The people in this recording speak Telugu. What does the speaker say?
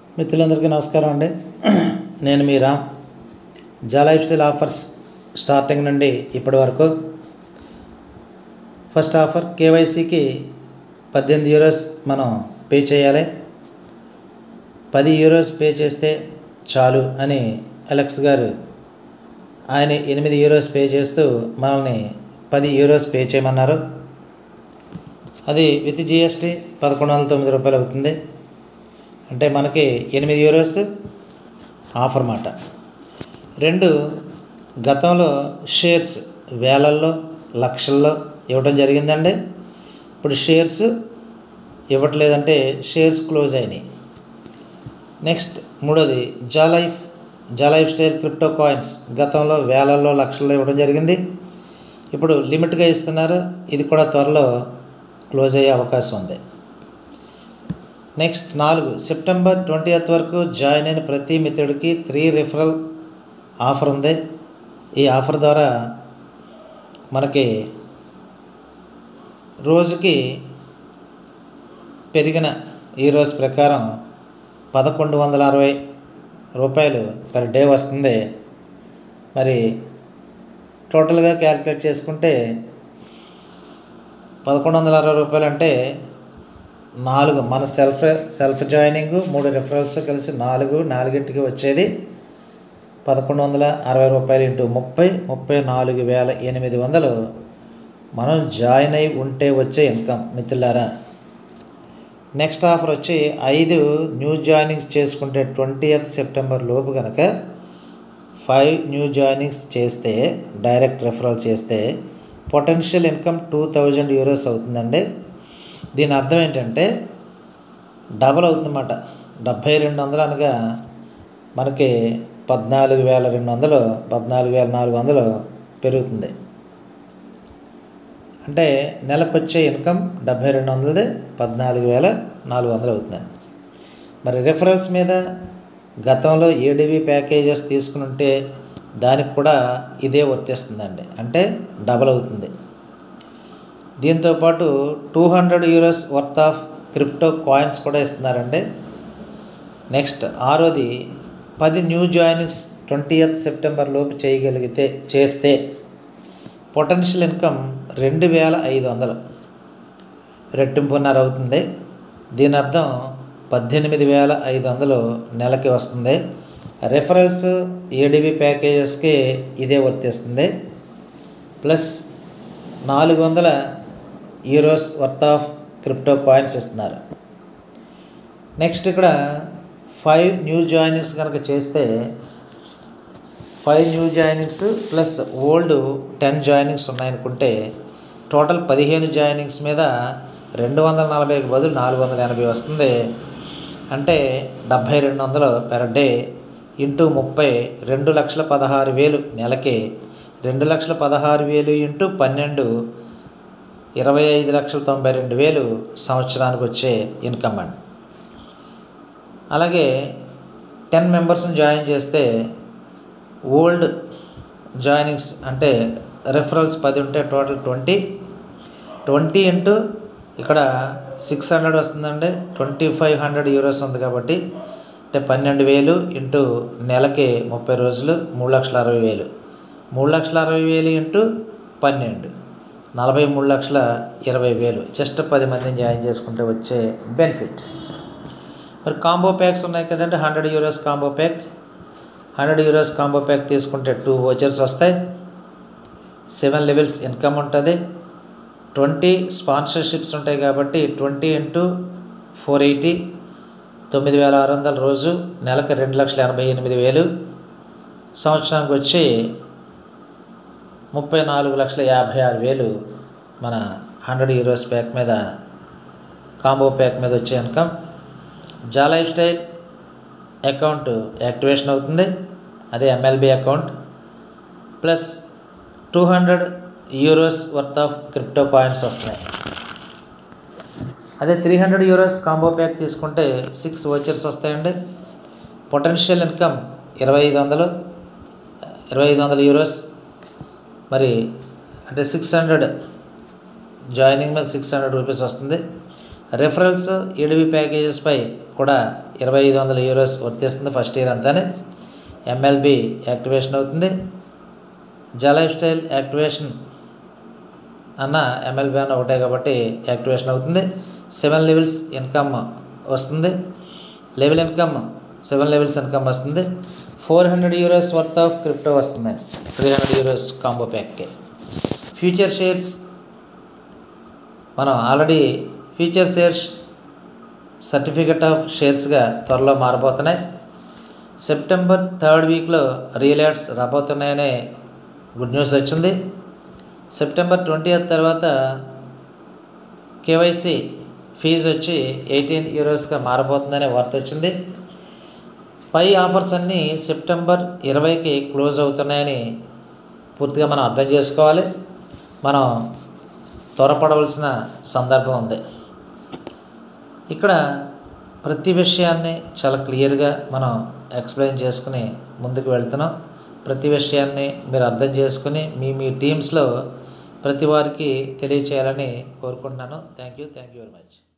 మిత్రులందరికీ నమస్కారం అండి నేను మీ రామ్ జా లైఫ్ స్టైల్ ఆఫర్స్ స్టార్టింగ్ నుండి ఇప్పటి వరకు ఫస్ట్ ఆఫర్ కేవైసీకి పద్దెనిమిది యూరోస్ మనం పే చేయాలి పది యూరోస్ పే చేస్తే చాలు అని అలెక్స్ గారు ఆయన ఎనిమిది యూరోస్ పే చేస్తూ మనల్ని పది యూరోస్ పే చేయమన్నారు అది విత్ జిఎస్టీ పదకొండు వందల తొమ్మిది రూపాయలు అవుతుంది అంటే మనకి ఎనిమిది యూరోస్ ఆఫర్ మాట రెండు గతంలో షేర్స్ వేలల్లో లక్షల్లో ఇవ్వడం జరిగిందండి ఇప్పుడు షేర్స్ ఇవ్వట్లేదంటే షేర్స్ క్లోజ్ అయినాయి నెక్స్ట్ మూడోది జా లైఫ్ జా లైఫ్ స్టైల్ క్రిప్టో కాయిన్స్ గతంలో వేలల్లో లక్షల్లో ఇవ్వడం జరిగింది ఇప్పుడు లిమిట్గా ఇస్తున్నారు ఇది కూడా త్వరలో క్లోజ్ అయ్యే అవకాశం ఉంది నెక్స్ట్ నాలుగు సెప్టెంబర్ ట్వంటీ వరకు జాయిన్ అయిన ప్రతి మిత్రుడికి త్రీ రిఫరల్ ఆఫర్ ఉంది ఈ ఆఫర్ ద్వారా మనకి రోజుకి పెరిగిన ఈ రోజు ప్రకారం పదకొండు వందల అరవై రూపాయలు పర్ డే వస్తుంది మరి టోటల్గా క్యాలిక్యులేట్ చేసుకుంటే పదకొండు వందల అరవై రూపాయలు అంటే నాలుగు మన సెల్ఫ్ సెల్ఫ్ జాయినింగ్ మూడు రిఫరల్స్ కలిసి నాలుగు నాలుగింటికి వచ్చేది పదకొండు వందల అరవై రూపాయలు ఇంటూ ముప్పై ముప్పై నాలుగు వేల ఎనిమిది వందలు మనం జాయిన్ అయి ఉంటే వచ్చే ఇన్కమ్ మిత్రులారా నెక్స్ట్ ఆఫర్ వచ్చి ఐదు న్యూ జాయినింగ్స్ చేసుకుంటే ట్వంటీ సెప్టెంబర్ లోపు కనుక ఫైవ్ న్యూ జాయినింగ్స్ చేస్తే డైరెక్ట్ రెఫరల్ చేస్తే potential income two thousand euros అవుతుందండి దీని అర్థం ఏంటంటే డబల్ అవుతుందన్నమాట డెబ్భై రెండు వందలు అనగా మనకి పద్నాలుగు వేల రెండు వందలు పద్నాలుగు వేల నాలుగు వందలు పెరుగుతుంది అంటే నెలకు వచ్చే ఇన్కమ్ డెబ్భై రెండు వందలది పద్నాలుగు వేల నాలుగు వందలు అవుతుందండి మరి రిఫరల్స్ మీద గతంలో ఏడీవీ ప్యాకేజెస్ తీసుకుని ఉంటే దానికి కూడా ఇదే వర్తిస్తుందండి అంటే డబల్ అవుతుంది దీంతోపాటు two hundred euros worth of crypto coins కూడా ఇస్తున్నారండి నెక్స్ట్ ఆరోది పది న్యూ జాయినింగ్స్ ట్వంటీ సెప్టెంబర్ లోపు చేయగలిగితే చేస్తే పొటెన్షియల్ ఇన్కమ్ రెండు వేల ఐదు వందలు రెట్టింపున్నర అవుతుంది దీని అర్థం పద్దెనిమిది వేల ఐదు వందలు నెలకి వస్తుంది రెఫరల్స్ ఏడీబీ ప్యాకేజెస్కి ఇదే వర్తిస్తుంది ప్లస్ నాలుగు వందల euros worth of crypto coins ఇస్తున్నారు నెక్స్ట్ ఇక్కడ ఫైవ్ న్యూ జాయినింగ్స్ కనుక చేస్తే five new joinings plus old ten joinings ఉన్నాయనుకుంటే టోటల్ పదిహేను జాయినింగ్స్ మీద రెండు వందల నలభైకి బదులు నాలుగు వందల ఎనభై వస్తుంది అంటే డెబ్భై రెండు వందలు పెర్ డే ఇంటూ ముప్పై రెండు లక్షల పదహారు వేలు నెలకి రెండు లక్షల పదహారు వేలు ఇంటూ పన్నెండు ఇరవై ఐదు లక్షల తొంభై రెండు వేలు సంవత్సరానికి వచ్చే ఇన్కమ్ అండి అలాగే టెన్ మెంబర్స్ని జాయిన్ చేస్తే ఓల్డ్ జాయినింగ్స్ అంటే రెఫరల్స్ పది ఉంటే టోటల్ ట్వంటీ ట్వంటీ ఇంటూ ఇక్కడ సిక్స్ హండ్రెడ్ వస్తుందండి ట్వంటీ ఫైవ్ హండ్రెడ్ యూరోస్ ఉంది కాబట్టి అంటే పన్నెండు వేలు ఇంటూ నెలకి ముప్పై రోజులు మూడు లక్షల అరవై వేలు మూడు లక్షల అరవై వేలు ఇంటూ పన్నెండు నలభై మూడు లక్షల ఇరవై వేలు జస్ట్ పది మందిని జాయిన్ చేసుకుంటే వచ్చే బెనిఫిట్ మరి కాంబో ప్యాక్స్ ఉన్నాయి కదండి hundred euros combo pack hundred euros combo pack తీసుకుంటే టూ వోచర్స్ వస్తాయి సెవెన్ లెవెల్స్ ఇన్కమ్ ఉంటుంది ట్వంటీ స్పాన్సర్షిప్స్ ఉంటాయి కాబట్టి ట్వంటీ ఇంటూ ఫోర్ ఎయిటీ తొమ్మిది వేల ఆరు వందల రోజు నెలకు రెండు లక్షల ఎనభై ఎనిమిది వేలు సంవత్సరానికి వచ్చి ముప్పై నాలుగు లక్షల యాభై ఆరు వేలు మన హండ్రెడ్ యూరోస్ ప్యాక్ మీద కాంబో ప్యాక్ మీద వచ్చే ఇన్కమ్ జా లైఫ్ స్టైల్ అకౌంట్ యాక్టివేషన్ అవుతుంది అదే MLB account plus two hundred euros worth of crypto coins వస్తున్నాయి అదే three hundred euros combo pack తీసుకుంటే సిక్స్ వోచర్స్ వస్తాయండి పొటెన్షియల్ ఇన్కమ్ ఇరవై ఐదు వందలు ఇరవై ఐదు వందల యూరోస్ మరి అంటే సిక్స్ హండ్రెడ్ జాయినింగ్ మీద సిక్స్ హండ్రెడ్ రూపీస్ వస్తుంది రెఫరల్స్ ఈడివి ప్యాకేజెస్పై కూడా ఇరవై ఐదు వందల యూరోస్ వర్తిస్తుంది ఫస్ట్ ఇయర్ అంతానే ఎంఎల్బి యాక్టివేషన్ అవుతుంది జ లైఫ్ స్టైల్ యాక్టివేషన్ అన్న ఎంఎల్బి అన్న ఒకటే కాబట్టి యాక్టివేషన్ అవుతుంది సెవెన్ లెవెల్స్ ఇన్కమ్ వస్తుంది level income seven levels income వస్తుంది four hundred euros worth of crypto వస్తుందండి త్రీ హండ్రెడ్ యూరోస్ కాంబో ప్యాక్కి ఫ్యూచర్ షేర్స్ మనం already future shares certificate of షేర్స్గా త్వరలో మారబోతున్నాయి సెప్టెంబర్ థర్డ్ వీక్లో రియల్ రాబోతున్నాయనే గుడ్ న్యూస్ వచ్చింది సెప్టెంబర్ ట్వంటీ తర్వాత కేవైసీ ఫీజు వచ్చి ఎయిటీన్ యూరోస్గా మారబోతుందనే వార్త వచ్చింది పై ఆఫర్స్ అన్నీ సెప్టెంబర్ ఇరవైకి క్లోజ్ అవుతున్నాయని పూర్తిగా మనం అర్థం చేసుకోవాలి మనం త్వరపడవలసిన సందర్భం ఉంది ఇక్కడ ప్రతి విషయాన్ని చాలా క్లియర్గా మనం ఎక్స్ప్లెయిన్ చేసుకుని ముందుకు వెళ్తున్నాం ప్రతి విషయాన్ని మీరు అర్థం చేసుకుని మీ మీ టీమ్స్లో ప్రతి వారికి తెలియచేయాలని కోరుకుంటున్నాను thank you thank you very much